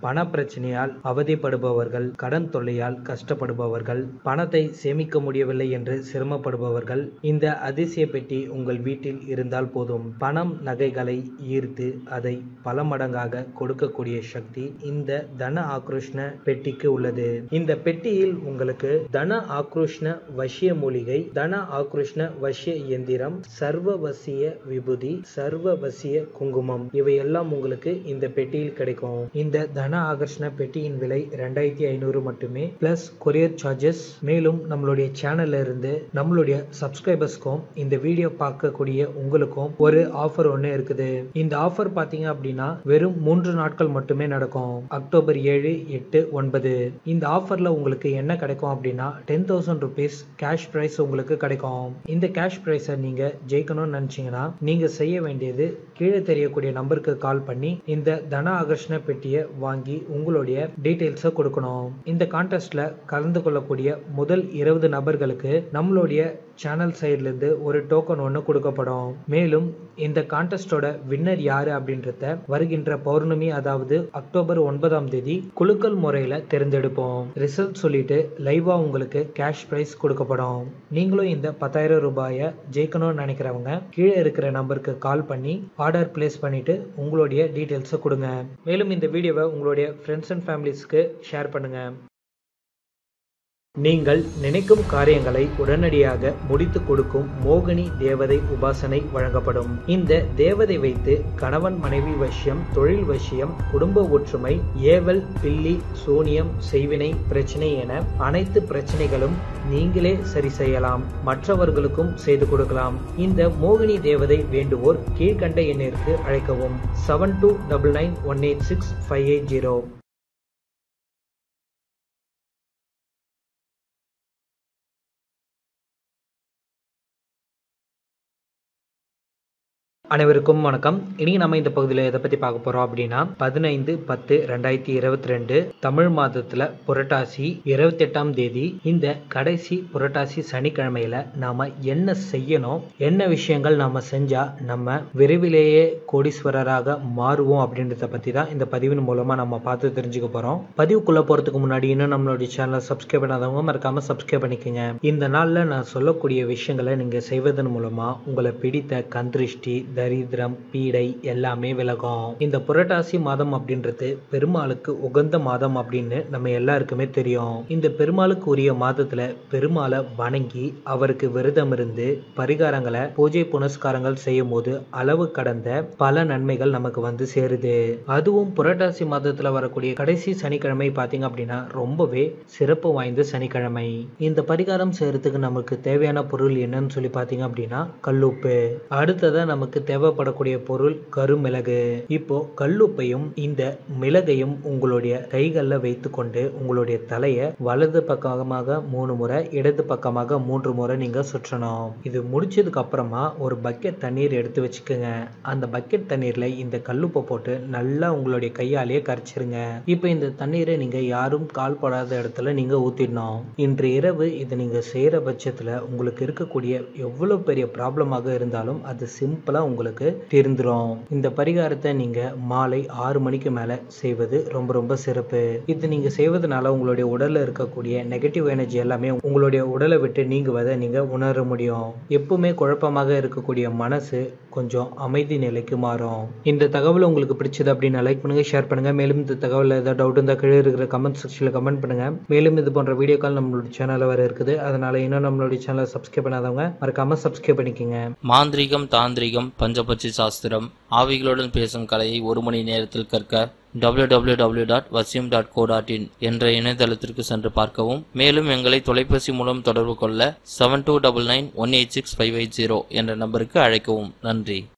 பண பிரச்சனையால் அவதிப்படுபவர்கள் கடன் தொல்லையால் கஷ்டப்படுபவர்கள் பணத்தை சேமிக்க முடியவில்லை என்று சிரமப்படுபவர்கள் இந்த அதிசய பெட்டி உங்கள் வீட்டில் இருந்தால் போதும் பணம் நகைகளை ஈர்த்து அதை பல மடங்காக கொடுக்கக்கூடிய சக்தி இந்த தன ஆக்ரோஷ்ண பெட்டிக்கு உள்ளது இந்த பெட்டியில் உங்களுக்கு தன ஆக்ரோஷ்ண வசிய மூலிகை தன ஆக்ரோஷ்ண வசிய இயந்திரம் சர்வவசிய விபூதி சர்வவசிய குங்குமம் இவையெல்லாம் உங்களுக்கு இந்த பெட்டியில் கிடைக்கும் இந்த தன ஆகர்ஷண பெட்டியின் விலை ரெண்டாயிரத்தி ஐநூறு மட்டுமே பிளஸ் கொரியர் சார்ஜஸ் மேலும் நம்மளுடைய சேனல்ல இருந்து நம்மளுடைய சப்ஸ்கிரைபர்ஸ்க்கும் இந்த வீடியோ பார்க்கக்கூடிய உங்களுக்கும் ஒரு ஆஃபர் ஒன்று இருக்குது இந்த ஆஃபர் பார்த்தீங்க அப்படின்னா வெறும் மூன்று நாட்கள் மட்டுமே நடக்கும் அக்டோபர் ஏழு எட்டு ஒன்பது இந்த ஆஃபர்ல உங்களுக்கு என்ன கிடைக்கும் அப்படின்னா ten thousand rupees cash prize உங்களுக்கு கிடைக்கும் இந்த கேஷ் ப்ரைஸை நீங்க ஜெயிக்கணும்னு நினைச்சீங்கன்னா நீங்க செய்ய வேண்டியது கீழே தெரியக்கூடிய நம்பருக்கு கால் பண்ணி இந்த தன ஆகர்ஷண பெட்டியை வாங்கி உங்களுடைய டீட்டெயில்ஸை கொடுக்கணும் இந்த கான்டெஸ்ட்ல கலந்து கொள்ளக்கூடிய முதல் இருபது நபர்களுக்கு நம்மளுடைய சேனல் சைட்ல இருந்து ஒரு டோக்கன் ஒன்று கொடுக்கப்படும் மேலும் இந்த கான்டெஸ்டோட வின்னர் யாரு அப்படின்றத வருகின்ற பௌர்ணமி அதாவது அக்டோபர் ஒன்பதாம் தேதி குலுக்கல் முறையில தேர்ந்தெடுப்போம் ரிசல்ட் சொல்லிட்டு லைவா உங்களுக்கு கேஷ் பிரைஸ் கொடுக்கப்படும் நீங்களும் இந்த பத்தாயிரம் ரூபாயை ஜெயிக்கணும்னு நினைக்கிறவங்க கீழே இருக்கிற நம்பருக்கு கால் பண்ணி ஆர்டர் பிளேஸ் பண்ணிட்டு உங்களுடைய டீட்டெயில்ஸை கொடுங்க மேலும் இந்த வீடியோவை உங்களுடைய ஃப்ரெண்ட்ஸ் அண்ட் ஃபேமிலிஸ்க்கு ஷேர் பண்ணுங்க நீங்கள் நினைக்கும் காரியங்களை உடனடியாக முடித்து கொடுக்கும் மோகினி தேவதை உபாசனை வழங்கப்படும் இந்த தேவதை வைத்து கணவன் மனைவி வசியம் தொழில் வசியம் குடும்ப ஒற்றுமை ஏவல் பில்லி சூனியம் செய்வினை பிரச்சனை என அனைத்து பிரச்சனைகளும் நீங்களே சரி செய்யலாம் மற்றவர்களுக்கும் செய்து கொடுக்கலாம் இந்த மோகினி தேவதை வேண்டுவோர் கீழ்கண்ட எண்ணிற்கு அழைக்கவும் seven two double nine one eight six five eight zero அனைவருக்கும் வணக்கம் இனி நம்ம இந்த பகுதியில் எதை பற்றி பார்க்க போகிறோம் அப்படின்னா பதினைந்து பத்து ரெண்டாயிரத்தி இருபத்தி ரெண்டு தமிழ் மாதத்தில் புரட்டாசி இருபத்தி எட்டாம் தேதி இந்த கடைசி புரட்டாசி சனிக்கிழமையில நாம என்ன செய்யணும் என்ன விஷயங்கள் நாம செஞ்சா நம்ம விரைவிலேயே கோடீஸ்வரராக மாறுவோம் அப்படின்றத பற்றி தான் இந்த பதிவின் மூலமாக நம்ம பார்த்து தெரிஞ்சுக்க போகிறோம் பதிவுக்குள்ளே போகிறதுக்கு முன்னாடி இன்னும் நம்மளுடைய சேனலை சப்ஸ்கிரைப் பண்ணாதவங்க மறக்காம சப்ஸ்கிரைப் பண்ணிக்கோங்க இந்த நாளில் நான் சொல்லக்கூடிய விஷயங்களை நீங்கள் செய்வதன் மூலமாக உங்களை பிடித்த கந்திருஷ்டி தரித்திரம் பீடை எல்லாமே விலகும் இந்த புரட்டாசி மாதம் அப்படின்றது பெருமாளுக்கு உகந்த மாதம் அப்படின்னு நம்ம எல்லாருக்குமே தெரியும் இந்த பெருமாளுக்கு உரிய மாதத்துல பெருமாளை வணங்கி அவருக்கு விரதம் இருந்து பரிகாரங்களை பூஜை புனஸ்காரங்கள் செய்யும் போது அளவு கடந்த பல நன்மைகள் நமக்கு வந்து சேருது அதுவும் புரட்டாசி மாதத்துல வரக்கூடிய கடைசி சனிக்கிழமை பாத்தீங்க அப்படின்னா ரொம்பவே சிறப்பு வாய்ந்த சனிக்கிழமை இந்த பரிகாரம் செய்யறதுக்கு நமக்கு தேவையான பொருள் என்னன்னு சொல்லி பாத்தீங்க அப்படின்னா கல்லுப்பு அடுத்ததா நமக்கு தேவைப்படக்கூடிய பொருள் கருமிளகு இப்போ கல்லுப்பையும் இந்த மிளகையும் உங்களுடைய கைகளில் வைத்துக்கொண்டு உங்களுடைய தலையை வலது பக்கமாக மூணு முறை இடது பக்கமாக மூன்று முறை நீங்க சுற்றணும் இது முடிச்சதுக்கு அப்புறமா ஒரு பக்கெட் தண்ணீர் எடுத்து வச்சுக்கோங்க அந்த பக்கெட் தண்ணீர்ல இந்த கல்லுப்பை போட்டு நல்லா உங்களுடைய கையாலேயே கரைச்சிருங்க இப்போ இந்த தண்ணீரை நீங்க யாரும் கால் படாத இடத்துல நீங்க ஊத்திடணும் இன்று இரவு இதை நீங்க செய்யற பட்சத்துல உங்களுக்கு இருக்கக்கூடிய எவ்வளவு பெரிய ப்ராப்ளமாக இருந்தாலும் அது சிம்பிளா உங்களுக்கு தீர்ந்துரும் இந்த பரிகாரத்தை நீங்க மாலை ஆறு மணிக்கு மேல செய்வது ரொம்ப ரொம்ப சிறப்பு இது நீங்க செய்வதனால உங்களுடைய உடல்ல இருக்கக்கூடிய நெகட்டிவ் எனர்ஜி எல்லாமே உங்களுடைய உடலை விட்டு நீங்குவதை நீங்க உணர முடியும் எப்பவுமே குழப்பமாக இருக்கக்கூடிய மனசு கொஞ்சம் அமைதி நிலைக்கு மாறும் இந்த தகவல் உங்களுக்கு பிடிச்சது அப்படின்னு லைக் பண்ணுங்க ஷேர் பண்ணுங்க மேலும் இந்த தகவல் ஏதாவது டவுட் இருந்தால் கீழே இருக்கிற கமெண்ட் செக்ஷன்ல கமெண்ட் பண்ணுங்க மேலும் இது போன்ற வீடியோக்கள் நம்மளோட சேனல்ல வர இருக்குது அதனால இன்னும் நம்மளுடைய சேனலை சப்ஸ்கிரைப் பண்ணாதவங்க மறக்காம சப்ஸ்கிரைப் பண்ணிக்கோங்க மாந்திரிகம் தாந்திரிகம் பஞ்சபட்சி சாஸ்திரம் ஆவிகளுடன் பேசும் கலையை ஒரு மணி நேரத்தில் கற்க www.vasyum.co.in dot dot co dot in என்ற இணையதளத்திற்கு சென்று பார்க்கவும் மேலும் எங்களை தொலைபேசி மூலம் தொடர்பு கொள்ள seven two double nine one eight six five eight zero என்ற நம்பருக்கு அழைக்கவும் நன்றி